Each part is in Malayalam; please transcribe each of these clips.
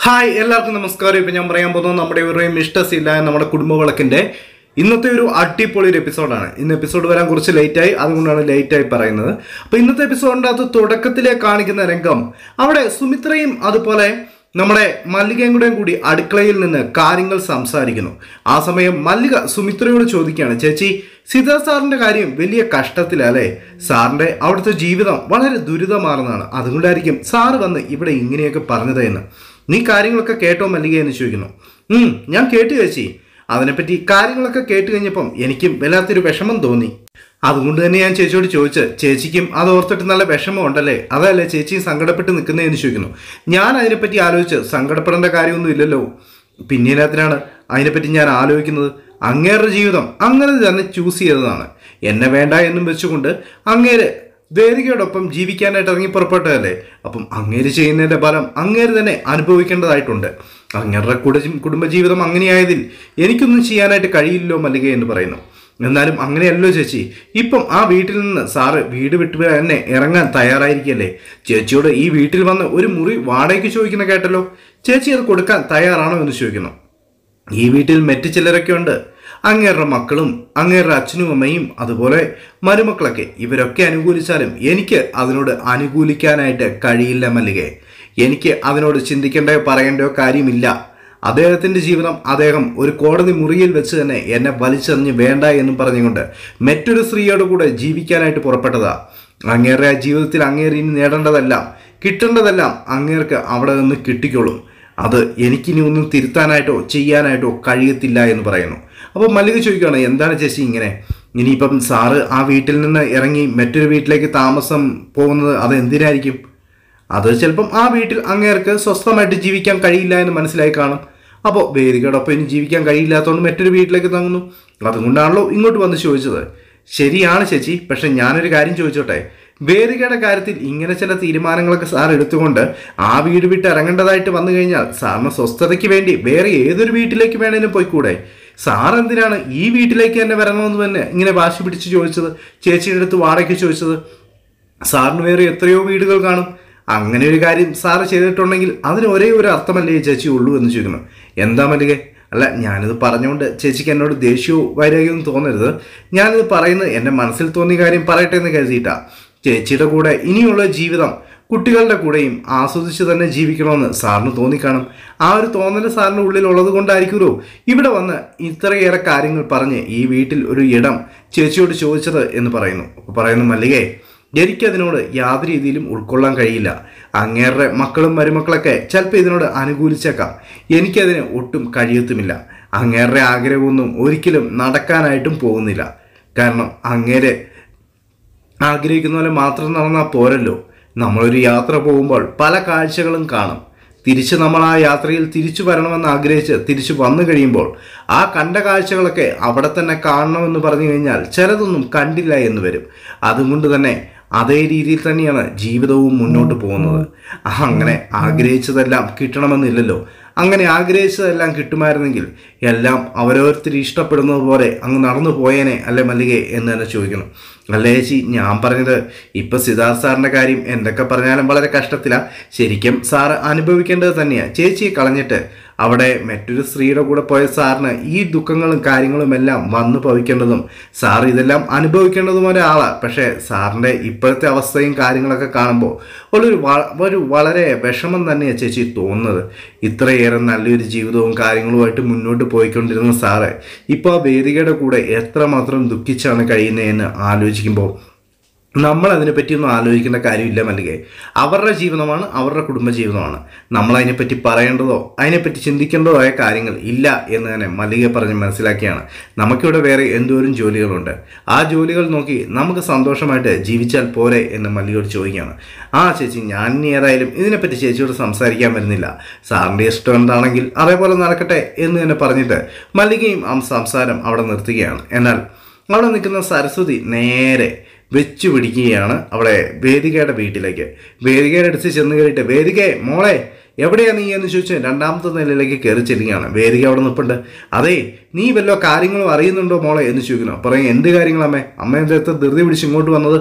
ഹായ് എല്ലാവർക്കും നമസ്കാരം ഇപ്പം ഞാൻ പറയാൻ പോകുന്നത് നമ്മുടെ ഒരു മിസ്റ്റസ് ഇല്ല നമ്മുടെ കുടുംബ വിളക്കിന്റെ ഇന്നത്തെ ഒരു അടിപൊളി ഒരു എപ്പിസോഡാണ് ഇന്ന് എപ്പിസോഡ് വരാൻ കുറച്ച് ലേറ്റായി അതുകൊണ്ടാണ് ലേറ്റായി പറയുന്നത് അപ്പോൾ ഇന്നത്തെ എപ്പിസോഡിൻ്റെ അകത്ത് തുടക്കത്തിലെ കാണിക്കുന്ന രംഗം അവിടെ സുമിത്രയും അതുപോലെ നമ്മുടെ മല്ലികയും കൂടെയും കൂടി അടുക്കളയിൽ നിന്ന് കാര്യങ്ങൾ സംസാരിക്കുന്നു ആ സമയം മല്ലിക സുമിത്രയോട് ചോദിക്കുകയാണ് ചേച്ചി സിദ്ധാർ സാറിന്റെ കാര്യം വലിയ കഷ്ടത്തിലല്ലേ സാറിന്റെ അവിടുത്തെ ജീവിതം വളരെ ദുരിതമാർന്നതാണ് അതുകൊണ്ടായിരിക്കും സാറ് വന്ന് ഇവിടെ ഇങ്ങനെയൊക്കെ പറഞ്ഞത് എന്ന് നീ കാര്യങ്ങളൊക്കെ കേട്ടോ മല്ലിക എന്ന് ചോദിക്കുന്നു ഉം ഞാൻ കേട്ടു ചേച്ചി അതിനെപ്പറ്റി കാര്യങ്ങളൊക്കെ കേട്ട് കഴിഞ്ഞപ്പം എനിക്കും വല്ലാത്തൊരു വിഷമം തോന്നി അതുകൊണ്ട് തന്നെ ഞാൻ ചേച്ചിയോട് ചോദിച്ച് ചേച്ചിക്കും അത് ഓർത്തിട്ട് നല്ല വിഷമം ഉണ്ടല്ലേ അതല്ലേ ചേച്ചി സങ്കടപ്പെട്ട് നിൽക്കുന്നതെന്ന് ചോദിക്കുന്നു ഞാൻ അതിനെപ്പറ്റി ആലോചിച്ച് സങ്കടപ്പെടേണ്ട കാര്യമൊന്നും ഇല്ലല്ലോ പിന്നീടത്തിനാണ് അതിനെപ്പറ്റി ഞാൻ ആലോചിക്കുന്നത് അങ്ങേരുടെ ജീവിതം അങ്ങനെ തന്നെ ചൂസ് ചെയ്തതാണ് എന്നെ വേണ്ട എന്നും വെച്ചുകൊണ്ട് അങ്ങേര് വേദികയോടൊപ്പം ജീവിക്കാനായിട്ട് ഇറങ്ങി പുറപ്പെട്ടതല്ലേ അപ്പം അങ്ങേര് ചെയ്യുന്നതിന്റെ ഫലം അങ്ങേര് തന്നെ അനുഭവിക്കേണ്ടതായിട്ടുണ്ട് അങ്ങേരുടെ കുട- കുടുംബജീവിതം അങ്ങനെയായതിൽ എനിക്കൊന്നും ചെയ്യാനായിട്ട് കഴിയില്ലോ മല്ലിക എന്ന് പറയുന്നു എന്നാലും അങ്ങനെയല്ലോ ചേച്ചി ഇപ്പം ആ വീട്ടിൽ നിന്ന് സാറ് വീട് വിട്ട് തന്നെ ഇറങ്ങാൻ തയ്യാറായിരിക്കല്ലേ ചേച്ചിയോട് ഈ വീട്ടിൽ വന്ന് ഒരു മുറി വാടകയ്ക്ക് ചോദിക്കുന്ന കേട്ടല്ലോ ചേച്ചി അത് കൊടുക്കാൻ തയ്യാറാണോ എന്ന് ചോദിക്കുന്നു ഈ വീട്ടിൽ മറ്റു ചിലരൊക്കെ ഉണ്ട് അങ്ങേരുടെ മക്കളും അങ്ങേരുടെ അച്ഛനും അമ്മയും അതുപോലെ മരുമക്കളൊക്കെ ഇവരൊക്കെ അനുകൂലിച്ചാലും എനിക്ക് അതിനോട് അനുകൂലിക്കാനായിട്ട് കഴിയില്ല മല്ലികെ എനിക്ക് അതിനോട് ചിന്തിക്കേണ്ടയോ പറയേണ്ടയോ കാര്യമില്ല അദ്ദേഹത്തിന്റെ ജീവിതം അദ്ദേഹം ഒരു കോടതി മുറിയിൽ വെച്ച് തന്നെ എന്നെ വലിച്ചെറിഞ്ഞ് വേണ്ട എന്നും പറഞ്ഞുകൊണ്ട് മറ്റൊരു സ്ത്രീയോട് കൂടെ ജീവിക്കാനായിട്ട് പുറപ്പെട്ടതാ അങ്ങേരുടെ ആ ജീവിതത്തിൽ അങ്ങേര് ഇനി നേടേണ്ടതെല്ലാം കിട്ടേണ്ടതെല്ലാം അങ്ങേർക്ക് അവിടെ നിന്ന് കിട്ടിക്കോളും അത് എനിക്കിനി ഒന്നും തിരുത്താനായിട്ടോ ചെയ്യാനായിട്ടോ കഴിയത്തില്ല എന്ന് പറയുന്നു അപ്പോൾ മല്ലിക ചോദിക്കുകയാണ് എന്താണ് ചേച്ചി ഇങ്ങനെ ഇനിയിപ്പം സാറ് ആ വീട്ടിൽ നിന്ന് ഇറങ്ങി മറ്റൊരു വീട്ടിലേക്ക് താമസം പോകുന്നത് അത് എന്തിനായിരിക്കും അത് ചിലപ്പം ആ വീട്ടിൽ അങ്ങേർക്ക് സ്വസ്ഥമായിട്ട് ജീവിക്കാൻ കഴിയില്ല എന്ന് മനസ്സിലായി കാണും അപ്പോൾ വേദികയോടൊപ്പം ഇനി ജീവിക്കാൻ കഴിയില്ലാത്തതുകൊണ്ട് മറ്റൊരു വീട്ടിലേക്ക് തങ്ങുന്നു അതുകൊണ്ടാണല്ലോ ഇങ്ങോട്ട് വന്ന് ചോദിച്ചത് ശരിയാണ് ചേച്ചി പക്ഷെ ഞാനൊരു കാര്യം ചോദിച്ചോട്ടെ വേദികയുടെ കാര്യത്തിൽ ഇങ്ങനെ ചില തീരുമാനങ്ങളൊക്കെ സാർ എടുത്തുകൊണ്ട് ആ വീട് വിട്ട് ഇറങ്ങേണ്ടതായിട്ട് വന്നു കഴിഞ്ഞാൽ സാറിന് സ്വസ്ഥതയ്ക്ക് വേണ്ടി വേറെ ഏതൊരു വീട്ടിലേക്ക് വേണേലും പോയിക്കൂടെ സാർ എന്തിനാണ് ഈ വീട്ടിലേക്ക് തന്നെ വരണമെന്ന് തന്നെ ഇങ്ങനെ വാശി പിടിച്ച് ചോദിച്ചത് ചേച്ചിയുടെ അടുത്ത് വാടകയ്ക്ക് ചോദിച്ചത് സാറിന് വേറെ എത്രയോ വീടുകൾ കാണും അങ്ങനെ ഒരു കാര്യം സാറ് ചെയ്തിട്ടുണ്ടെങ്കിൽ അതിന് ഒരേ ഒരു അർത്ഥമല്ലേ ചേച്ചി ഉള്ളൂ എന്ന് ചോദിക്കുന്നു എന്താ മല്ലികെ അല്ല ഞാനിത് പറഞ്ഞുകൊണ്ട് ചേച്ചിക്ക് എന്നോട് ദേഷ്യവും വൈരാഗ്യവും തോന്നരുത് ഞാനിത് പറയുന്നത് എൻ്റെ മനസ്സിൽ തോന്നിയ കാര്യം പറയട്ടെ എന്ന് കരുതിയിട്ടാ ചേച്ചിയുടെ കൂടെ ഇനിയുള്ള ജീവിതം കുട്ടികളുടെ കൂടെയും ആസ്വദിച്ച് തന്നെ ജീവിക്കണമെന്ന് സാറിന് തോന്നിക്കാണും ആ ഒരു തോന്നൽ സാറിൻ്റെ ഉള്ളിൽ ഉള്ളത് കൊണ്ടായിരിക്കുമല്ലോ ഇവിടെ വന്ന് ഇത്രയേറെ കാര്യങ്ങൾ പറഞ്ഞ് ഈ വീട്ടിൽ ഒരു ഇടം ചേച്ചിയോട് ചോദിച്ചത് എന്ന് പറയുന്നു അപ്പോൾ പറയുന്നു മല്ലികേ എനിക്കതിനോട് യാതൊരു രീതിയിലും ഉൾക്കൊള്ളാൻ കഴിയില്ല അങ്ങേരുടെ മക്കളും മരുമക്കളൊക്കെ ചിലപ്പോൾ ഇതിനോട് അനുകൂലിച്ചേക്കാം എനിക്കതിന് ഒട്ടും കഴിയത്തുമില്ല അങ്ങേരുടെ ആഗ്രഹമൊന്നും ഒരിക്കലും നടക്കാനായിട്ടും പോകുന്നില്ല കാരണം അങ്ങേരെ ആഗ്രഹിക്കുന്ന പോലെ മാത്രം നടന്നാൽ പോരല്ലോ നമ്മളൊരു യാത്ര പോകുമ്പോൾ പല കാഴ്ചകളും കാണും തിരിച്ച് നമ്മൾ ആ യാത്രയിൽ തിരിച്ചു വരണമെന്ന് ആഗ്രഹിച്ച് തിരിച്ചു വന്നു കഴിയുമ്പോൾ ആ കണ്ട കാഴ്ചകളൊക്കെ അവിടെ തന്നെ കാണണമെന്ന് പറഞ്ഞു കഴിഞ്ഞാൽ ചിലതൊന്നും കണ്ടില്ല എന്ന് വരും അതുകൊണ്ട് തന്നെ അതേ രീതിയിൽ തന്നെയാണ് ജീവിതവും മുന്നോട്ട് പോകുന്നത് അങ്ങനെ ആഗ്രഹിച്ചതെല്ലാം കിട്ടണമെന്നില്ലല്ലോ അങ്ങനെ ആഗ്രഹിച്ചതെല്ലാം കിട്ടുമായിരുന്നെങ്കിൽ എല്ലാം അവരോരുത്തർ ഇഷ്ടപ്പെടുന്നത് പോലെ അങ്ങ് നടന്നു പോയേനെ അല്ലെ മല്ലികെ എന്ന് തന്നെ ചോദിക്കണം അല്ലേ ചേച്ചി ഞാൻ പറഞ്ഞത് ഇപ്പൊ സിദ്ധാർത്ഥ് സാറിന്റെ കാര്യം എന്തൊക്കെ പറഞ്ഞാലും വളരെ കഷ്ടത്തിലാണ് ശരിക്കും സാറ് അനുഭവിക്കേണ്ടത് തന്നെയാണ് ചേച്ചിയെ കളഞ്ഞിട്ട് അവിടെ മറ്റൊരു സ്ത്രീയുടെ കൂടെ പോയ സാറിന് ഈ ദുഃഖങ്ങളും കാര്യങ്ങളും എല്ലാം വന്നു ഭവിക്കേണ്ടതും സാർ ഇതെല്ലാം അനുഭവിക്കേണ്ടതും ഒരാളാണ് പക്ഷേ സാറിൻ്റെ ഇപ്പോഴത്തെ അവസ്ഥയും കാര്യങ്ങളൊക്കെ കാണുമ്പോൾ ഒരു വ- ഒരു വളരെ വിഷമം തന്നെയാണ് ചേച്ചി തോന്നുന്നത് ഇത്രയേറെ നല്ലൊരു ജീവിതവും കാര്യങ്ങളുമായിട്ട് മുന്നോട്ട് പോയിക്കൊണ്ടിരുന്ന സാറ് ഇപ്പോൾ ആ വേദികയുടെ കൂടെ എത്രമാത്രം ദുഃഖിച്ചാണ് കഴിയുന്നതെന്ന് ആലോചിക്കുമ്പോൾ നമ്മൾ അതിനെ പറ്റിയൊന്നും ആലോചിക്കേണ്ട കാര്യമില്ല മല്ലികെ അവരുടെ ജീവിതമാണ് അവരുടെ കുടുംബജീവിതമാണ് നമ്മൾ അതിനെപ്പറ്റി പറയേണ്ടതോ അതിനെപ്പറ്റി ചിന്തിക്കേണ്ടതോ ആയ കാര്യങ്ങൾ ഇല്ല എന്ന് തന്നെ മല്ലിക പറഞ്ഞ് മനസ്സിലാക്കിയാണ് നമുക്കിവിടെ വേറെ എന്തോരം ജോലികളുണ്ട് ആ ജോലികൾ നോക്കി നമുക്ക് സന്തോഷമായിട്ട് ജീവിച്ചാൽ പോരെ എന്ന് മല്ലികയോട് ചോദിക്കുകയാണ് ആ ചേച്ചി ഞാൻ ഇനി ഏതായാലും ഇതിനെപ്പറ്റി ചേച്ചിയോട് സംസാരിക്കാൻ വരുന്നില്ല സാറിൻ്റെ ഇഷ്ടം എന്താണെങ്കിൽ അതേപോലെ നടക്കട്ടെ എന്ന് തന്നെ പറഞ്ഞിട്ട് മല്ലികയും ആ സംസാരം അവിടെ നിർത്തുകയാണ് എന്നാൽ അവിടെ നിൽക്കുന്ന സരസ്വതി നേരെ വെച്ചു പിടിക്കുകയാണ് അവിടെ വേദികയുടെ വീട്ടിലേക്ക് വേദികയുടെ അടുത്ത് ചെന്ന് കയറിയിട്ട് വേദികയെ മോളെ എവിടെയാ നീ എന്ന് ചോദിച്ചു രണ്ടാമത്തെ നിലയിലേക്ക് കയറി ചെല്ലുകയാണ് വേദിക അവിടെ നിൽപ്പുണ്ട് അതെ നീ വല്ലോ കാര്യങ്ങളും അറിയുന്നുണ്ടോ മോളെ എന്ന് ചോദിക്കുന്നു പറയും എന്ത് കാര്യങ്ങളമ്മേ അമ്മ എന്താ ധൃതി പിടിച്ച് ഇങ്ങോട്ട് വന്നത്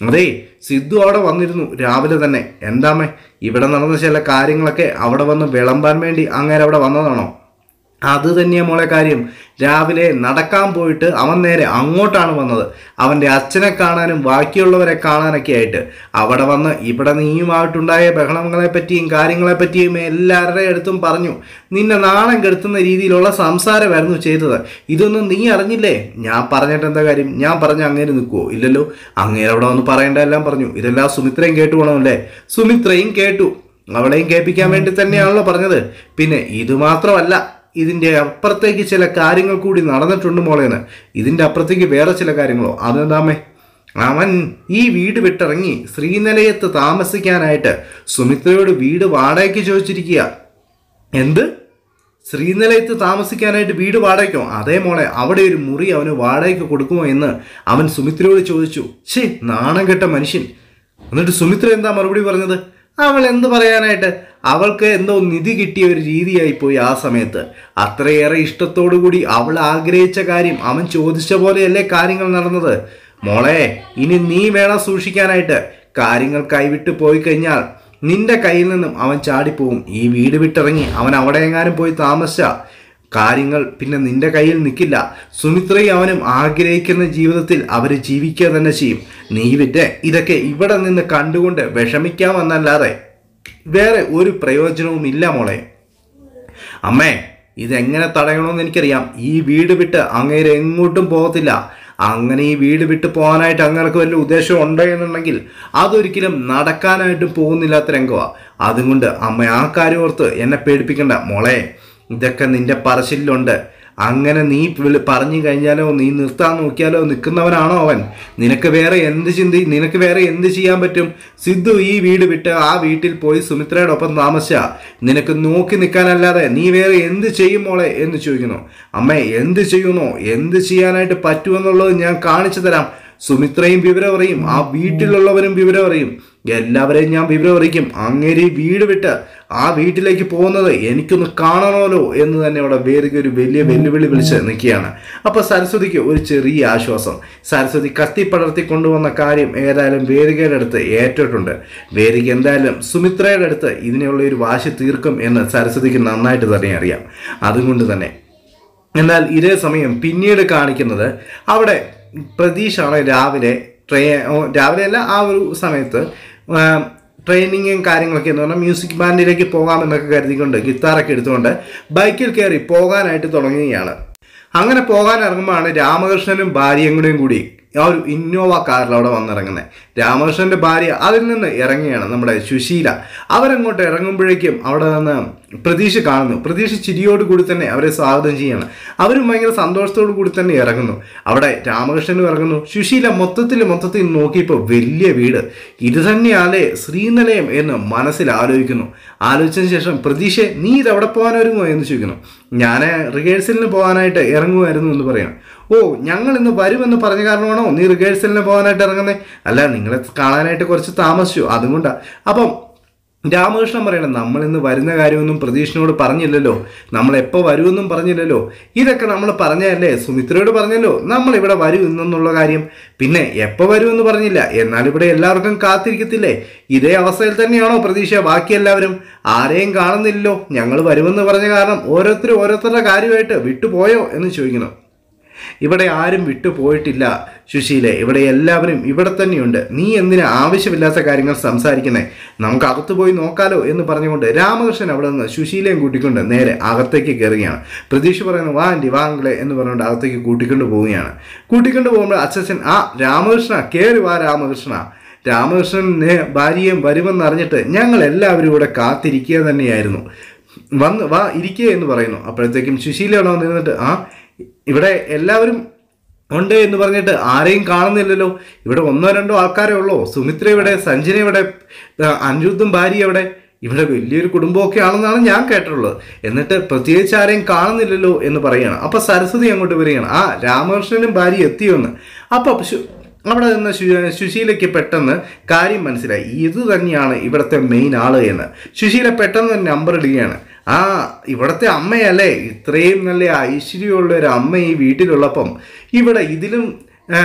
അതേ സിദ്ധു അവിടെ വന്നിരുന്നു രാവിലെ തന്നെ എന്താമേ ഇവിടെ നടന്ന ചില കാര്യങ്ങളൊക്കെ അവിടെ വന്ന് വിളമ്പാൻ വേണ്ടി അങ്ങനെ അവിടെ വന്നതാണോ അത് തന്നെയാ മോളെ കാര്യം രാവിലെ നടക്കാൻ പോയിട്ട് അവൻ നേരെ അങ്ങോട്ടാണ് വന്നത് അവൻ്റെ അച്ഛനെ കാണാനും ബാക്കിയുള്ളവരെ കാണാനൊക്കെ ആയിട്ട് അവിടെ വന്ന് ഇവിടെ നീയുമായിട്ടുണ്ടായ ബഹളങ്ങളെ പറ്റിയും കാര്യങ്ങളെ പറ്റിയും എല്ലാവരുടെ അടുത്തും പറഞ്ഞു നിന്നെ നാണം കെടുത്തുന്ന രീതിയിലുള്ള സംസാരമായിരുന്നു ചെയ്തത് ഇതൊന്നും നീ അറിഞ്ഞില്ലേ ഞാൻ പറഞ്ഞിട്ട് എന്താ കാര്യം ഞാൻ പറഞ്ഞ അങ്ങേര് നിൽക്കുവോ ഇല്ലല്ലോ അങ്ങേര് അവിടെ വന്ന് പറയേണ്ട എല്ലാം പറഞ്ഞു ഇതെല്ലാം സുമിത്രയും കേട്ടു പോകണമല്ലേ സുമിത്രയും കേട്ടു അവളെയും കേൾപ്പിക്കാൻ വേണ്ടി തന്നെയാണല്ലോ പറഞ്ഞത് പിന്നെ ഇത് മാത്രമല്ല ഇതിൻ്റെ അപ്പുറത്തേക്ക് ചില കാര്യങ്ങൾ കൂടി നടന്നിട്ടുണ്ട് മോളേന്ന് ഇതിൻ്റെ അപ്പുറത്തേക്ക് വേറെ ചില കാര്യങ്ങളോ അതെന്താമേ അവൻ ഈ വീട് വിട്ടിറങ്ങി ശ്രീനിലയത്ത് താമസിക്കാനായിട്ട് സുമിത്രയോട് വീട് വാടകയ്ക്ക് ചോദിച്ചിരിക്കുക എന്ത് ശ്രീനിലയത്ത് താമസിക്കാനായിട്ട് വീട് വാടകയ്ക്കോ അതേ മോളെ അവിടെ ഒരു മുറി അവന് വാടകയ്ക്ക് കൊടുക്കുമോ എന്ന് അവൻ സുമിത്രയോട് ചോദിച്ചു ഛേ നാണം കെട്ട മനുഷ്യൻ എന്നിട്ട് സുമിത്ര എന്താ മറുപടി പറഞ്ഞത് അവൾ എന്ത് പറയാനായിട്ട് അവൾക്ക് എന്തോ നിധി കിട്ടിയ ഒരു രീതിയായി പോയി ആ സമയത്ത് അത്രയേറെ ഇഷ്ടത്തോടു കൂടി അവൾ ആഗ്രഹിച്ച കാര്യം അവൻ ചോദിച്ച പോലെയല്ലേ കാര്യങ്ങൾ നടന്നത് മോളെ ഇനി നീ വേണം സൂക്ഷിക്കാനായിട്ട് കാര്യങ്ങൾ കൈവിട്ട് പോയി കഴിഞ്ഞാൽ നിന്റെ കയ്യിൽ നിന്നും അവൻ ചാടിപ്പോവും ഈ വീട് വിട്ടിറങ്ങി അവൻ അവിടെ എങ്ങാനും പോയി താമസിച്ച കാര്യങ്ങൾ പിന്നെ നിന്റെ കയ്യിൽ നിൽക്കില്ല സുമിത്രയും അവനും ആഗ്രഹിക്കുന്ന ജീവിതത്തിൽ അവർ ജീവിക്കുക തന്നെ ചെയ്യും നീ വിറ്റ് ഇതൊക്കെ ഇവിടെ നിന്ന് കണ്ടുകൊണ്ട് വിഷമിക്കാമെന്നല്ലാതെ വേറെ ഒരു പ്രയോജനവും ഇല്ല മോളെ അമ്മേ ഇതെങ്ങനെ തടയണമെന്ന് എനിക്കറിയാം ഈ വീട് വിട്ട് അങ്ങേര് എങ്ങോട്ടും പോകത്തില്ല അങ്ങനെ ഈ വീട് വിട്ട് പോകാനായിട്ട് അങ്ങനക്ക് വല്ല ഉദ്ദേശം ഉണ്ടോ എന്നുണ്ടെങ്കിൽ അതൊരിക്കലും നടക്കാനായിട്ടും പോകുന്നില്ലാത്ത രംഗമാണ് അതുകൊണ്ട് അമ്മ ആ കാര്യം ഓർത്ത് എന്നെ പേടിപ്പിക്കണ്ട മോളെ ഇതൊക്കെ നിന്റെ പറശ്ശിലുണ്ട് അങ്ങനെ നീ വിളി- പറഞ്ഞു കഴിഞ്ഞാലോ നീ നിർത്താൻ നോക്കിയാലോ നിൽക്കുന്നവനാണോ അവൻ നിനക്ക് വേറെ എന്ത് ചിന്തി നിനക്ക് വേറെ എന്ത് ചെയ്യാൻ പറ്റും സിദ്ധു ഈ വീട് വിട്ട് ആ വീട്ടിൽ പോയി സുമിത്രയുടെ ഒപ്പം താമസിച്ച നിനക്ക് നോക്കി നിൽക്കാനല്ലാതെ നീ വേറെ എന്ത് ചെയ്യും മോളെ എന്ന് ചോദിക്കുന്നു അമ്മേ എന്ത് ചെയ്യുന്നോ എന്ത് ചെയ്യാനായിട്ട് പറ്റുമെന്നുള്ളത് ഞാൻ കാണിച്ചു തരാം സുമിത്രയും വിവരം അറിയും ആ വീട്ടിലുള്ളവരും വിവരം അറിയും എല്ലാവരെയും ഞാൻ വിവരം അറിയിക്കും അങ്ങേരി വീട് വിട്ട് ആ വീട്ടിലേക്ക് പോകുന്നത് എനിക്കൊന്ന് കാണണമല്ലോ എന്ന് തന്നെ അവിടെ വേദിക ഒരു വലിയ വെല്ലുവിളി വിളിച്ച് നിൽക്കുകയാണ് അപ്പോൾ സരസ്വതിക്ക് ഒരു ചെറിയ ആശ്വാസം സരസ്വതി കത്തിപ്പടർത്തി കൊണ്ടുവന്ന കാര്യം ഏതായാലും വേദികയുടെ അടുത്ത് ഏറ്റിട്ടുണ്ട് വേദിക എന്തായാലും സുമിത്രയുടെ അടുത്ത് ഇതിനുള്ള ഒരു വാശി തീർക്കും എന്ന് സരസ്വതിക്ക് നന്നായിട്ട് തന്നെ അറിയാം അതുകൊണ്ട് തന്നെ എന്നാൽ ഇതേ സമയം പിന്നീട് കാണിക്കുന്നത് അവിടെ പ്രതീഷാണ് രാവിലെ ട്രെയിൻ രാവിലെ അല്ല ആ ഒരു സമയത്ത് ആ, ട്രെയിനിങ്ങും കാര്യങ്ങളൊക്കെ എന്ന് പറഞ്ഞാൽ മ്യൂസിക് ബാൻഡിലേക്ക് പോകാമെന്നൊക്കെ കരുതിക്കൊണ്ട് ഗിത്താറൊക്കെ എടുത്തുകൊണ്ട് ബൈക്കിൽ കയറി പോകാനായിട്ട് തുടങ്ങുകയാണ് അങ്ങനെ പോകാൻ ഇറങ്ങുമ്പോഴാണ് രാമകൃഷ്ണനും ഭാര്യയും കൂടെയും കൂടി ആ ഒരു ഇന്നോവ കാറിൽ അവിടെ വന്നിറങ്ങുന്നത് രാമകൃഷ്ണന്റെ ഭാര്യ അതിൽ നിന്ന് ഇറങ്ങിയാണ് നമ്മുടെ സുശീല അവരങ്ങോട്ട് ഇറങ്ങുമ്പോഴേക്കും അവിടെ നിന്ന് പ്രതീക്ഷ കാണുന്നു പ്രതീക്ഷ ചിരിയോട് കൂടി തന്നെ അവരെ സ്വാഗതം ചെയ്യാണ് അവരും ഭയങ്കര സന്തോഷത്തോടു കൂടി തന്നെ ഇറങ്ങുന്നു അവിടെ രാമകൃഷ്ണനും ഇറങ്ങുന്നു സുശീല മൊത്തത്തിൽ മൊത്തത്തിൽ നോക്കിയപ്പോൾ വലിയ വീട് ഇത് തന്നെയാലേ ശ്രീനിലയം എന്ന് മനസ്സിൽ ആലോചിക്കുന്നു ആലോചിച്ചതിന് ശേഷം പ്രതീക്ഷ നീ ഇത് എവിടെ പോകാൻ ഒരുങ്ങോ എന്ന് ചോദിക്കുന്നു ഞാൻ റിഹേഴ്സലിന് പോകാനായിട്ട് ഇറങ്ങുമായിരുന്നു എന്ന് പറയണം ഓ ഞങ്ങൾ ഇന്ന് വരുമെന്ന് പറഞ്ഞ കാരണമാണോ നീ റിഹേഴ്സലിന് പോകാനായിട്ട് ഇറങ്ങുന്നത് അല്ല നിങ്ങളെ കാണാനായിട്ട് കുറച്ച് താമസിച്ചു അതുകൊണ്ടാ അപ്പം രാമകൃഷ്ണൻ പറയണം നമ്മൾ ഇന്ന് വരുന്ന കാര്യമൊന്നും പ്രതീക്ഷനോട് പറഞ്ഞില്ലല്ലോ നമ്മൾ എപ്പോൾ വരുമെന്നും പറഞ്ഞില്ലല്ലോ ഇതൊക്കെ നമ്മൾ പറഞ്ഞതല്ലേ സുമിത്രയോട് പറഞ്ഞല്ലോ നമ്മൾ ഇവിടെ വരും ഇന്നെന്നുള്ള കാര്യം പിന്നെ എപ്പോൾ വരുമെന്ന് പറഞ്ഞില്ല എന്നാൽ ഇവിടെ എല്ലാവർക്കും കാത്തിരിക്കത്തില്ലേ ഇതേ അവസ്ഥയിൽ തന്നെയാണോ പ്രതീക്ഷ ബാക്കി എല്ലാവരും ആരെയും കാണുന്നില്ലല്ലോ ഞങ്ങൾ വരുമെന്ന് പറഞ്ഞ കാരണം ഓരോരുത്തരും ഓരോരുത്തരുടെ കാര്യമായിട്ട് വിട്ടുപോയോ എന്ന് ചോദിക്കുന്നു ഇവിടെ ആരും വിട്ടു പോയിട്ടില്ല സുശീലെ ഇവിടെ എല്ലാവരും ഇവിടെ തന്നെയുണ്ട് നീ എന്തിനാ ആവശ്യമില്ലാത്ത കാര്യങ്ങൾ സംസാരിക്കുന്നേ നമുക്ക് അകത്ത് പോയി നോക്കാലോ എന്ന് പറഞ്ഞുകൊണ്ട് രാമകൃഷ്ണൻ അവിടെ നിന്ന് സുശീലയും കൂട്ടിക്കൊണ്ട് നേരെ അകത്തേക്ക് കയറുകയാണ് പ്രതീക്ഷ പറയുന്നു വാ ആൻറ്റി വാങ്ങളെ എന്ന് പറഞ്ഞുകൊണ്ട് അകത്തേക്ക് കൂട്ടിക്കൊണ്ട് പോവുകയാണ് കൂട്ടിക്കൊണ്ട് പോകുമ്പോൾ അച്ഛൻ ആ രാമകൃഷ്ണ കയറി വാ രാമകൃഷ്ണ രാമകൃഷ്ണൻ നേ- ഭാര്യയും വരുമെന്ന് അറിഞ്ഞിട്ട് ഞങ്ങൾ എല്ലാവരും ഇവിടെ കാത്തിരിക്കുക തന്നെയായിരുന്നു വന്ന് വാ ഇരിക്കുക എന്ന് പറയുന്നു അപ്പോഴത്തേക്കും സുശീല അവിടെ വന്ന് നിന്നിട്ട് ആ ഇവിടെ എല്ലാവരും ഉണ്ട് എന്ന് പറഞ്ഞിട്ട് ആരെയും കാണുന്നില്ലല്ലോ ഇവിടെ ഒന്നോ രണ്ടോ ആൾക്കാരേ ഉള്ളൂ സുമിത്ര ഇവിടെ സഞ്ജന ഇവിടെ ആ, അനിരുദ്ധും ഭാര്യ ഇവിടെ ഇവിടെ വലിയൊരു കുടുംബമൊക്കെ ആണെന്നാണ് ഞാൻ കേട്ടിട്ടുള്ളത് എന്നിട്ട് പ്രത്യേകിച്ച് ആരെയും കാണുന്നില്ലല്ലോ എന്ന് പറയുകയാണ് അപ്പൊ സരസ്വതി അങ്ങോട്ട് വരികയാണ് ആ രാമകൃഷ്ണനും ഭാര്യ എത്തിയോന്ന് അപ്പൊ ശു- അവിടെ നിന്ന് ശു- സുശീലയ്ക്ക് പെട്ടെന്ന് കാര്യം മനസ്സിലായി ഇത് തന്നെയാണ് ഇവിടുത്തെ മെയിൻ ആള് എന്ന് സുശീല പെട്ടെന്ന് നമ്പർ ഇടുകയാണ് ആ ഇവിടുത്തെ അമ്മയല്ലേ ഇത്രയും നല്ല ഐശ്വര്യമുള്ള ഒരു അമ്മ ഈ വീട്ടിലുള്ളപ്പം ഇവിടെ ഇതിലും ആ,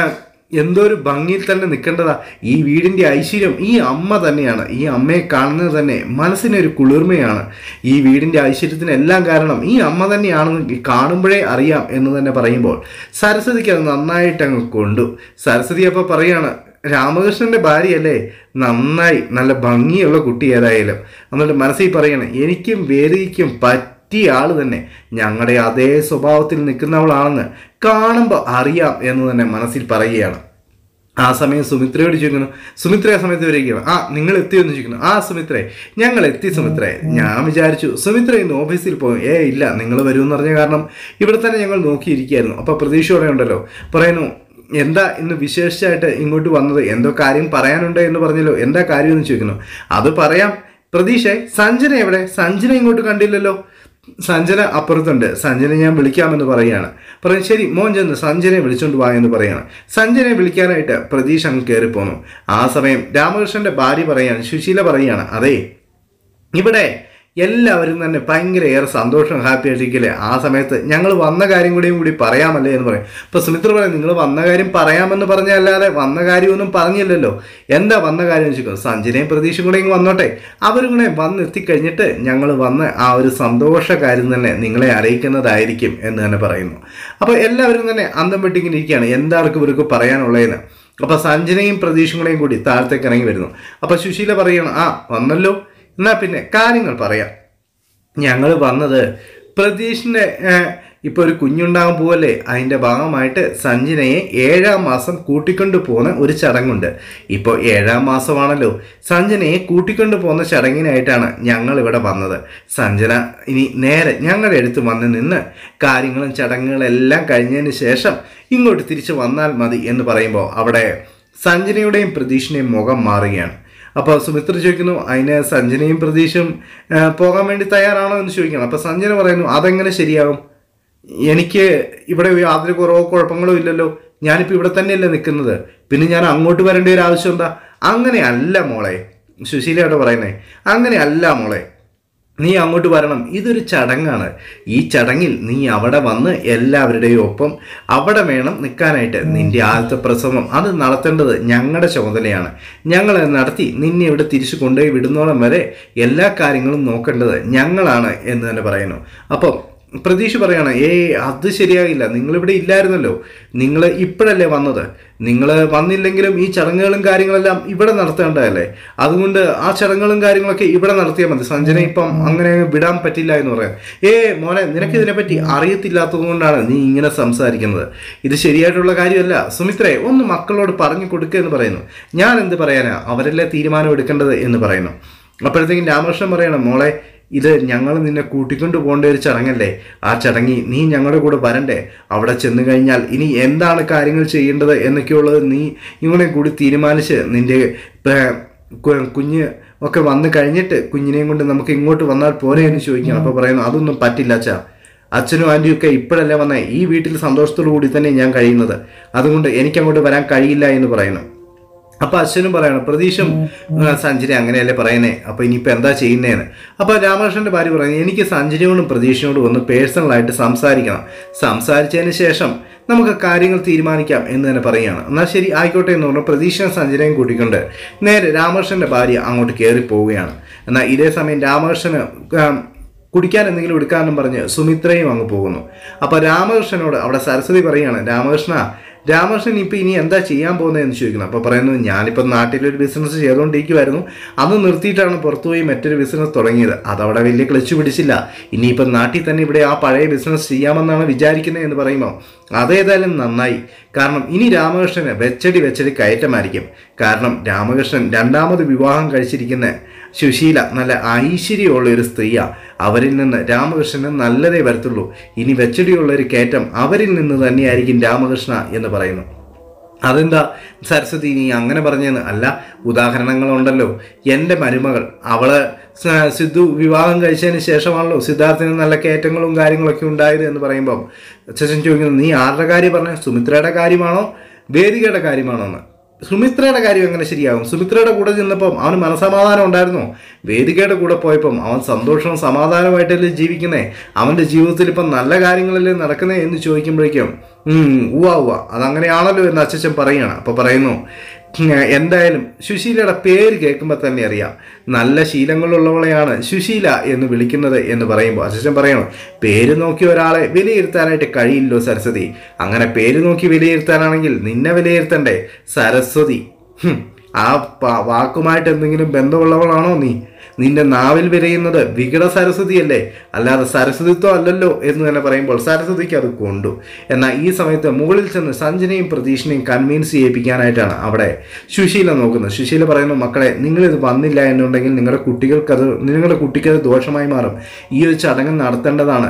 എന്തോ ഒരു ഭംഗിയിൽ തന്നെ നിൽക്കേണ്ടതാ ഈ വീടിൻ്റെ ഐശ്വര്യം ഈ അമ്മ തന്നെയാണ് ഈ അമ്മയെ കാണുന്നത് തന്നെ മനസ്സിനൊരു കുളിർമയാണ് ഈ വീടിൻ്റെ ഐശ്വര്യത്തിന് എല്ലാം കാരണം ഈ അമ്മ തന്നെയാണെന്ന് കാണുമ്പോഴേ അറിയാം എന്ന് തന്നെ പറയുമ്പോൾ സരസ്വതിക്ക് അത് നന്നായിട്ട് അങ്ങ് കൊണ്ടു സരസ്വതി അപ്പോൾ പറയാണ് രാമകൃഷ്ണന്റെ ഭാര്യയല്ലേ നന്നായി നല്ല ഭംഗിയുള്ള കുട്ടി ഏതായാലും എന്നിട്ട് മനസ്സിൽ പറയണേ എനിക്കും വേദിക്കും പറ്റിയ ആള് തന്നെ ഞങ്ങളുടെ അതേ സ്വഭാവത്തിൽ നിൽക്കുന്നവളാണെന്ന് കാണുമ്പോൾ അറിയാം എന്ന് തന്നെ മനസ്സിൽ പറയുകയാണ് ആ സമയം സുമിത്രയോട് ചോദിക്കുന്നു സുമിത്ര ആ സമയത്ത് വരികയാണ് ആ നിങ്ങൾ എത്തിയെന്ന് ചോദിക്കുന്നു ആ സുമിത്രേ ഞങ്ങൾ എത്തി സുമിത്രേ ഞാൻ വിചാരിച്ചു സുമിത്ര ഇന്ന് ഓഫീസിൽ പോകും ഏ ഇല്ല നിങ്ങൾ വരുമെന്ന് പറഞ്ഞ കാരണം ഇവിടെ തന്നെ ഞങ്ങൾ നോക്കിയിരിക്കുകയായിരുന്നു അപ്പോൾ പ്രതീക്ഷയോടെ ഉണ്ടല്ലോ പറയുന്നു എന്താ ഇന്ന് വിശേഷിച്ചായിട്ട് ഇങ്ങോട്ട് വന്നത് എന്തോ കാര്യം പറയാനുണ്ട് എന്ന് പറഞ്ഞല്ലോ എന്താ കാര്യം എന്ന് ചോദിക്കുന്നു അത് പറയാം പ്രതീക്ഷ സഞ്ജന എവിടെ സഞ്ജന ഇങ്ങോട്ട് കണ്ടില്ലല്ലോ സഞ്ജന അപ്പുറത്തുണ്ട് സഞ്ജന ഞാൻ വിളിക്കാമെന്ന് പറയുകയാണ് പറയും ശരി മോൻ ചെന്ന് സഞ്ജനെ വിളിച്ചോണ്ട് വാ എന്ന് പറയാണ് സഞ്ജനെ വിളിക്കാനായിട്ട് പ്രതീഷ് അങ്ങ് കയറിപ്പോന്നു ആ സമയം രാമകൃഷ്ണന്റെ ഭാര്യ പറയാണ് സുശീല പറയാണ് അതെ ഇവിടെ എല്ലാവരും തന്നെ ഭയങ്കര ഏറെ സന്തോഷം ഹാപ്പി ആയിട്ടിരിക്കല്ലേ ആ സമയത്ത് ഞങ്ങൾ വന്ന കാര്യം കൂടിയും കൂടി പറയാമല്ലേ എന്ന് പറയും ഇപ്പൊ സുമിത്ര പറയും നിങ്ങൾ വന്ന കാര്യം പറയാമെന്ന് പറഞ്ഞല്ലാതെ വന്ന കാര്യമൊന്നും പറഞ്ഞില്ലല്ലോ എന്താ വന്ന കാര്യം വെച്ചിരിക്കും സഞ്ജനയും പ്രതീക്ഷയും കൂടെ ഇങ്ങ് വന്നോട്ടെ അവരും കൂടെ വന്ന് എത്തിക്കഴിഞ്ഞിട്ട് ഞങ്ങൾ വന്ന് ആ ഒരു സന്തോഷ കാര്യം തന്നെ നിങ്ങളെ അറിയിക്കുന്നതായിരിക്കും എന്ന് തന്നെ പറയുന്നു അപ്പോൾ എല്ലാവരും തന്നെ അന്തം വെട്ടിങ്ങനെ ഇരിക്കുകയാണ് എന്താർക്ക് ഇവർക്ക് പറയാനുള്ളതെന്ന് അപ്പൊ സഞ്ജനയും പ്രതീക്ഷയും കൂടി താഴത്തേക്ക് ഇറങ്ങി വരുന്നു അപ്പൊ സുശീല പറയണം ആ വന്നല്ലോ എന്നാ പിന്നെ കാര്യങ്ങൾ പറയാം ഞങ്ങൾ വന്നത് പ്രതീഷിൻ്റെ ഇപ്പോൾ ഒരു കുഞ്ഞുണ്ടാകാൻ പോവല്ലേ അതിൻ്റെ ഭാഗമായിട്ട് സഞ്ജനയെ ഏഴാം മാസം കൂട്ടിക്കൊണ്ടു പോകുന്ന ഒരു ചടങ്ങുണ്ട് ഇപ്പോൾ ഏഴാം മാസമാണല്ലോ സഞ്ജനയെ കൂട്ടിക്കൊണ്ടു പോകുന്ന ചടങ്ങിനായിട്ടാണ് ഞങ്ങൾ ഇവിടെ വന്നത് സഞ്ജന ഇനി നേരെ ഞങ്ങളുടെ അടുത്ത് വന്ന് നിന്ന് കാര്യങ്ങളും ചടങ്ങുകളും എല്ലാം കഴിഞ്ഞതിന് ശേഷം ഇങ്ങോട്ട് തിരിച്ചു വന്നാൽ മതി എന്ന് പറയുമ്പോൾ അവിടെ സഞ്ജനയുടെയും പ്രതീഷിൻ്റെയും മുഖം മാറുകയാണ് അപ്പോൾ സുമിത്ര ചോദിക്കുന്നു അതിന് സഞ്ജനയും പ്രതീക്ഷയും ആ, പോകാൻ വേണ്ടി തയ്യാറാണോ എന്ന് ചോദിക്കണം അപ്പോൾ സഞ്ജന പറയുന്നു അതെങ്ങനെ ശരിയാകും എനിക്ക് ഇവിടെ യാതൊരു കുറവോ കുഴപ്പങ്ങളോ ഇല്ലല്ലോ ഞാനിപ്പോൾ ഇവിടെ തന്നെയല്ലേ നിൽക്കുന്നത് പിന്നെ ഞാൻ അങ്ങോട്ട് വരേണ്ട ഒരു ആവശ്യം എന്താ അങ്ങനെയല്ല മോളെ സുശീലയോട് പറയുന്നേ അങ്ങനെയല്ല മോളെ നീ അങ്ങോട്ട് വരണം ഇതൊരു ചടങ്ങാണ് ഈ ചടങ്ങിൽ നീ അവിടെ വന്ന് എല്ലാവരുടെയും ഒപ്പം അവിടെ വേണം നിൽക്കാനായിട്ട് നിന്റെ ആദ്യത്തെ പ്രസവം അത് നടത്തേണ്ടത് ഞങ്ങളുടെ ചുമതലയാണ് ഞങ്ങൾ നടത്തി നിന്നെ ഇവിടെ തിരിച്ചു കൊണ്ടുപോയി വിടുന്നോളം വരെ എല്ലാ കാര്യങ്ങളും നോക്കേണ്ടത് ഞങ്ങളാണ് എന്ന് തന്നെ പറയുന്നു അപ്പം പ്രതീക്ഷ പറയാണ് ഏയ് അത് ശരിയാകില്ല നിങ്ങളിവിടെ ഇല്ലായിരുന്നല്ലോ നിങ്ങൾ ഇപ്പോഴല്ലേ വന്നത് നിങ്ങൾ വന്നില്ലെങ്കിലും ഈ ചടങ്ങുകളും കാര്യങ്ങളെല്ലാം ഇവിടെ നടത്തേണ്ടതല്ലേ അതുകൊണ്ട് ആ ചടങ്ങുകളും കാര്യങ്ങളൊക്കെ ഇവിടെ നടത്തിയാൽ മതി സഞ്ജന ഇപ്പം അങ്ങനെ അങ്ങ് വിടാൻ പറ്റില്ല എന്ന് പറയാം ഏ മോനെ നിനക്ക് ഇതിനെപ്പറ്റി അറിയത്തില്ലാത്തത് കൊണ്ടാണ് നീ ഇങ്ങനെ സംസാരിക്കുന്നത് ഇത് ശരിയായിട്ടുള്ള കാര്യമല്ല സുമിത്രേ ഒന്ന് മക്കളോട് പറഞ്ഞു കൊടുക്കുക എന്ന് പറയുന്നു ഞാൻ എന്ത് പറയാനാ അവരല്ലേ തീരുമാനം എടുക്കേണ്ടത് എന്ന് പറയുന്നു അപ്പോഴത്തേക്കും രാമകൃഷ്ണൻ പറയണം മോളെ ഇത് ഞങ്ങൾ നിന്നെ കൂട്ടിക്കൊണ്ടു പോകേണ്ട ഒരു ചടങ്ങല്ലേ ആ ചടങ്ങി നീ ഞങ്ങളുടെ കൂടെ വരണ്ടേ അവിടെ ചെന്ന് കഴിഞ്ഞാൽ ഇനി എന്താണ് കാര്യങ്ങൾ ചെയ്യേണ്ടത് എന്നൊക്കെയുള്ളത് നീ ഇങ്ങനെ കൂടി തീരുമാനിച്ച് നിന്റെ ഏർ, കു- കുഞ്ഞ് ഒക്കെ വന്നു കഴിഞ്ഞിട്ട് കുഞ്ഞിനെയും കൊണ്ട് നമുക്ക് ഇങ്ങോട്ട് വന്നാൽ പോരെ എന്ന് ചോദിക്കണം അപ്പോൾ പറയുന്നു അതൊന്നും പറ്റില്ല അച്ഛാ അച്ഛനും ആൻറ്റിയും ഒക്കെ ഇപ്പോഴല്ലേ വന്നേ ഈ വീട്ടിൽ സന്തോഷത്തോടു കൂടി തന്നെ ഞാൻ കഴിയുന്നത് അതുകൊണ്ട് എനിക്ക് അങ്ങോട്ട് വരാൻ കഴിയില്ല എന്ന് പറയുന്നു അപ്പൊ അച്ഛനും പറയണം പ്രതീക്ഷും ആ, സഞ്ജന അങ്ങനെയല്ലേ പറയുന്നേ അപ്പൊ ഇനിയിപ്പോ എന്താ ചെയ്യുന്നേന്ന് അപ്പൊ രാമകൃഷ്ണന്റെ ഭാര്യ പറയുന്നത് എനിക്ക് സഞ്ജനയോടും പ്രതീക്ഷയോടും ഒന്ന് പേഴ്സണലായിട്ട് സംസാരിക്കണം സംസാരിച്ചതിന് ശേഷം നമുക്ക് കാര്യങ്ങൾ തീരുമാനിക്കാം എന്ന് തന്നെ പറയുകയാണ് എന്നാൽ ശരി ആയിക്കോട്ടെ എന്ന് പറഞ്ഞു പ്രതീക്ഷ സഞ്ജനയും കൂട്ടിക്കൊണ്ട് നേരെ രാമകൃഷ്ണന്റെ ഭാര്യ അങ്ങോട്ട് കയറി പോവുകയാണ് എന്നാൽ ഇതേ സമയം രാമകൃഷ്ണന് ആ, കുടിക്കാൻ എന്തെങ്കിലും എടുക്കാമെന്നും പറഞ്ഞ് സുമിത്രയും അങ്ങ് പോകുന്നു അപ്പോൾ രാമകൃഷ്ണനോട് അവിടെ സരസ്വതി പറയാണ് രാമകൃഷ്ണ രാമകൃഷ്ണൻ ഇപ്പം ഇനി എന്താ ചെയ്യാൻ പോകുന്നതെന്ന് ചോദിക്കുന്നു അപ്പോൾ പറയുന്നു ഞാനിപ്പോൾ നാട്ടിലൊരു ബിസിനസ് ചെയ്തുകൊണ്ടിരിക്കുമായിരുന്നു അത് നിർത്തിയിട്ടാണ് പുറത്തുപോയി മറ്റൊരു ബിസിനസ് തുടങ്ങിയത് അതവിടെ വലിയ ക്ലച്ച് പിടിച്ചില്ല ഇനിയിപ്പം നാട്ടിൽ തന്നെ ഇവിടെ ആ പഴയ ബിസിനസ് ചെയ്യാമെന്നാണ് വിചാരിക്കുന്നത് എന്ന് പറയുമ്പോൾ അതേതായാലും നന്നായി കാരണം ഇനി രാമകൃഷ്ണന് വെച്ചടി വെച്ചടി കയറ്റമായിരിക്കും കാരണം രാമകൃഷ്ണൻ രണ്ടാമത് വിവാഹം കഴിച്ചിരിക്കുന്ന സുശീല നല്ല ഐശ്വര്യമുള്ള ഒരു സ്ത്രീയാ അവരിൽ നിന്ന് രാമകൃഷ്ണന് നല്ലതേ വരത്തുള്ളൂ ഇനി വെച്ചടിയുള്ള ഒരു കയറ്റം അവരിൽ നിന്ന് തന്നെയായിരിക്കും രാമകൃഷ്ണ എന്ന് പറയുന്നു അതെന്താ സരസ്വതി നീ അങ്ങനെ പറഞ്ഞെന്ന് അല്ല ഉദാഹരണങ്ങളുണ്ടല്ലോ എൻ്റെ മരുമകൾ അവള് സ- സിദ്ധു വിവാഹം കഴിച്ചതിന് ശേഷമാണല്ലോ സിദ്ധാർത്ഥിന് നല്ല കയറ്റങ്ങളും കാര്യങ്ങളൊക്കെ ഉണ്ടായത് എന്ന് പറയുമ്പം അച്ഛൻ ചോദിക്കുന്നു നീ ആരുടെ കാര്യം പറഞ്ഞ സുമിത്രയുടെ കാര്യമാണോ വേദികയുടെ കാര്യമാണോ എന്ന് സുമിത്രയുടെ കാര്യം എങ്ങനെ ശരിയാകും സുമിത്രയുടെ കൂടെ ചെന്നപ്പം അവന് മനസമാധാനം ഉണ്ടായിരുന്നോ വേദികയുടെ കൂടെ പോയപ്പം അവൻ സന്തോഷവും സമാധാനമായിട്ടല്ലേ ജീവിക്കുന്നേ അവൻ്റെ ജീവിതത്തിൽ ഇപ്പം നല്ല കാര്യങ്ങളല്ലേ നടക്കുന്നേ എന്ന് ചോദിക്കുമ്പോഴേക്കും ഉം, ഉവ്വ ഉവ്വ അതങ്ങനെയാണല്ലോ എന്ന് അച്ഛൻ പറയുകയാണ് അപ്പോൾ പറയുന്നു ഉം, എന്തായാലും സുശീലയുടെ പേര് കേൾക്കുമ്പോൾ തന്നെ അറിയാം നല്ല ശീലങ്ങളുള്ളവളെയാണ് സുശീല എന്ന് വിളിക്കുന്നത് എന്ന് പറയുമ്പോൾ അച്ഛൻ പറയണം പേര് നോക്കി ഒരാളെ വിലയിരുത്താനായിട്ട് കഴിയില്ലോ സരസ്വതി അങ്ങനെ പേര് നോക്കി വിലയിരുത്താനാണെങ്കിൽ നിന്നെ വിലയിരുത്തണ്ടേ സരസ്വതി ഹും, ആ പ- വാക്കുമായിട്ട് എന്തെങ്കിലും ബന്ധമുള്ളവളാണോ നീ നിന്റെ നാവിൽ വിരയുന്നത് വികട സരസ്വതിയല്ലേ അല്ലാതെ സരസ്വതിത്വം അല്ലല്ലോ എന്ന് തന്നെ പറയുമ്പോൾ സരസ്വതിക്ക് അത് കൊണ്ടു എന്നാൽ ഈ സമയത്ത് മുകളിൽ ചെന്ന് സഞ്ജനയും പ്രതീക്ഷനെയും കൺവിൻസ് ചെയ്യിപ്പിക്കാനായിട്ടാണ് അവിടെ സുശീല നോക്കുന്നത് സുശീല പറയുന്നു മക്കളെ നിങ്ങളിത് വന്നില്ല എന്നുണ്ടെങ്കിൽ നിങ്ങളുടെ കുട്ടികൾക്കത് നിങ്ങളുടെ കുട്ടിക്കത് ദോഷമായി മാറും ഈ ഒരു ചടങ്ങ് നടത്തേണ്ടതാണ്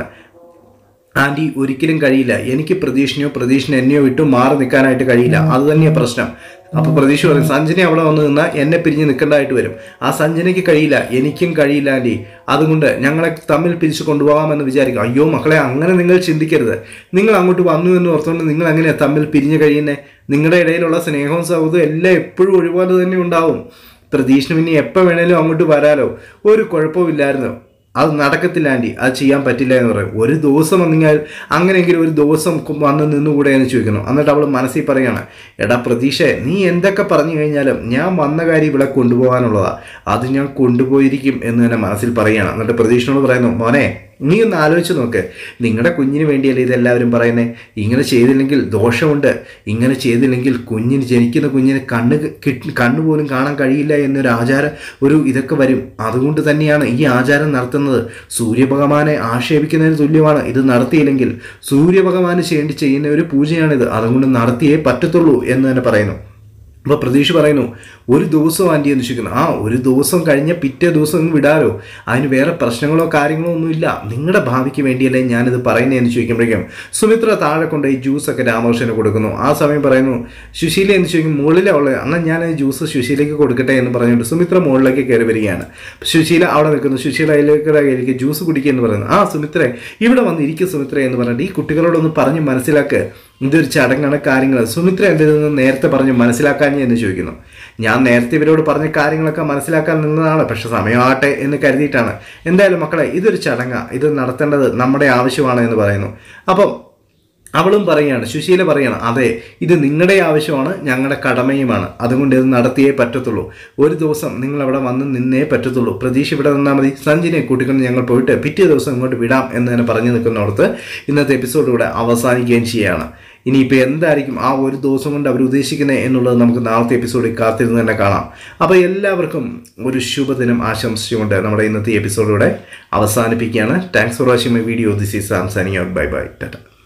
ആൻറ്റി ഒരിക്കലും കഴിയില്ല എനിക്ക് പ്രതീക്ഷനെയോ പ്രതീക്ഷനെ എന്നെയോ വിട്ടു മാറി നിൽക്കാനായിട്ട് കഴിയില്ല അത് തന്നെയാണ് പ്രശ്നം അപ്പൊ പ്രതീക്ഷ പറയും സഞ്ജന അവിടെ വന്ന് നിന്നാൽ എന്നെ പിരിഞ്ഞ് നിൽക്കേണ്ടതായിട്ട് വരും ആ സഞ്ജനയ്ക്ക് കഴിയില്ല എനിക്കും കഴിയില്ല ആൻറ്റി അതുകൊണ്ട് ഞങ്ങളെ തമ്മിൽ പിരിച്ചു കൊണ്ടുപോകാമെന്ന് വിചാരിക്കും അയ്യോ മക്കളെ അങ്ങനെ നിങ്ങൾ ചിന്തിക്കരുത് നിങ്ങൾ അങ്ങോട്ട് വന്നു എന്ന് ഓർത്തുകൊണ്ട് നിങ്ങൾ എങ്ങനെയാണ് തമ്മിൽ പിരിഞ്ഞു കഴിയുന്നത് നിങ്ങളുടെ ഇടയിലുള്ള സ്നേഹവും സൗഹൃദവും എല്ലാം എപ്പോഴും ഒരുപോലെ തന്നെ ഉണ്ടാവും പ്രതീക്ഷന് പിന്നെ എപ്പോൾ വേണേലും അങ്ങോട്ട് വരാലോ ഒരു കുഴപ്പമില്ലായിരുന്നു അത് നടക്കത്തില്ല ആൻറ്റി അത് ചെയ്യാൻ പറ്റില്ല എന്ന് പറയും ഒരു ദിവസം വന്നെങ്കിൽ അങ്ങനെയെങ്കിലും ഒരു ദിവസം കു- വന്ന് നിന്നുകൂടെ എന്ന് ചോദിക്കുന്നു എന്നിട്ട് അവൾ മനസ്സിൽ പറയാണ് എടാ പ്രതീക്ഷ നീ എന്തൊക്കെ പറഞ്ഞു കഴിഞ്ഞാലും ഞാൻ വന്ന കാര്യം ഇവിടെ കൊണ്ടുപോകാനുള്ളതാ അത് ഞാൻ കൊണ്ടുപോയിരിക്കും എന്ന് തന്നെ മനസ്സിൽ പറയുകയാണ് എന്നിട്ട് പ്രതീക്ഷനോട് പറയുന്നു മോനെ നീ ഒന്ന് ആലോചിച്ച് നോക്ക് നിങ്ങളുടെ കുഞ്ഞിന് വേണ്ടിയല്ലേ ഇതെല്ലാവരും പറയുന്നത് ഇങ്ങനെ ചെയ്തില്ലെങ്കിൽ ദോഷമുണ്ട് ഇങ്ങനെ ചെയ്തില്ലെങ്കിൽ കുഞ്ഞിന് ജനിക്കുന്ന കുഞ്ഞിന് കണ്ണ് കിട്ട് കണ്ണ് പോലും കാണാൻ കഴിയില്ല എന്നൊരു ആചാരം ഒരു ഇതൊക്കെ വരും അതുകൊണ്ട് തന്നെയാണ് ഈ ആചാരം നടത്തുന്നത് സൂര്യഭഗവാനെ ആക്ഷേപിക്കുന്നതിന് തുല്യമാണ് ഇത് നടത്തിയില്ലെങ്കിൽ സൂര്യഭഗവാന് വേണ്ടി ചെയ്യുന്ന ഒരു പൂജയാണിത് അതുകൊണ്ട് നടത്തിയേ പറ്റത്തുള്ളൂ എന്ന് തന്നെ പറയുന്നു അപ്പോൾ പ്രതീക്ഷ പറയുന്നു ഒരു ദിവസം ആൻറ്റി അന്വേഷിക്കുന്നു ആ ഒരു ദിവസം കഴിഞ്ഞ പിറ്റേ ദിവസം ഒന്ന് വിടാലോ അതിന് വേറെ പ്രശ്നങ്ങളോ കാര്യങ്ങളോ ഒന്നുമില്ല നിങ്ങളുടെ ഭാവിക്ക് വേണ്ടിയല്ലേ ഞാനിത് പറയുന്നതെന്ന് ചോദിക്കുമ്പോഴേക്കും സുമിത്ര താഴെ കൊണ്ട് ഈ ജ്യൂസൊക്കെ രാമകൃഷ്ണന് കൊടുക്കുന്നു ആ സമയം പറയുന്നു സുശീല എന്ന് ചോദിക്കും മുകളിലെ ഉള്ളത് എന്നാൽ ഞാൻ ഈ ജ്യൂസ് സുശീലയ്ക്ക് കൊടുക്കട്ടെ എന്ന് പറഞ്ഞുകൊണ്ട് സുമിത്ര മുകളിലേക്ക് കയറി വരികയാണ് സുശീല അവിടെ നിൽക്കുന്നു സുശീല അതിലേക്ക് ജ്യൂസ് കുടിക്കുക എന്ന് പറയുന്നു ആ സുമിത്ര ഇവിടെ വന്ന് ഇരിക്കും സുമിത്ര എന്ന് പറഞ്ഞിട്ട് ഈ കുട്ടികളോടൊന്ന് പറഞ്ഞ് മനസ്സിലാക്ക് ഇതൊരു ചടങ്ങാണ് കാര്യങ്ങൾ സുമിത്ര എന്തിൽ നിന്ന് നേരത്തെ പറഞ്ഞ് മനസ്സിലാക്കാൻ എന്ന് ചോദിക്കുന്നു ഞാൻ നേരത്തെ ഇവരോട് പറഞ്ഞ കാര്യങ്ങളൊക്കെ മനസ്സിലാക്കാൻ നിന്നതാണ് പക്ഷെ സമയമാകട്ടെ എന്ന് കരുതിയിട്ടാണ് എന്തായാലും മക്കളെ ഇതൊരു ചടങ്ങാ ഇത് നടത്തേണ്ടത് നമ്മുടെ ആവശ്യമാണ് എന്ന് പറയുന്നു അപ്പം അവളും പറയാണ് സുശീല പറയാണ് അതെ ഇത് നിങ്ങളുടെ ആവശ്യമാണ് ഞങ്ങളുടെ കടമയുമാണ് അതുകൊണ്ട് ഇത് നടത്തിയേ പറ്റത്തുള്ളൂ ഒരു ദിവസം നിങ്ങൾ അവിടെ വന്ന് നിന്നേ പറ്റത്തുള്ളൂ പ്രതീക്ഷ ഇവിടെ നിന്നാൽ മതി സഞ്ജിനെ കൂട്ടിക്കൊണ്ട് ഞങ്ങൾ പോയിട്ട് പിറ്റേ ദിവസം ഇങ്ങോട്ട് വിടാം എന്ന് തന്നെ പറഞ്ഞു നിൽക്കുന്നിടത്ത് ഇന്നത്തെ എപ്പിസോഡ് ഇവിടെ അവസാനിക്കുകയും ചെയ്യുകയാണ് ഇനിയിപ്പോൾ എന്തായിരിക്കും ആ ഒരു ദിവസം കൊണ്ട് അവർ ഉദ്ദേശിക്കുന്നത് എന്നുള്ളത് നമുക്ക് നാളത്തെ എപ്പിസോഡിൽ കാത്തിരുന്ന് തന്നെ കാണാം അപ്പോൾ എല്ലാവർക്കും ഒരു ശുഭദിനം ആശംസിച്ചുകൊണ്ട് നമ്മുടെ ഇന്നത്തെ എപ്പിസോഡിലൂടെ അവസാനിപ്പിക്കുകയാണ് thanks for watching my video this is Sam signing out bye bye Tata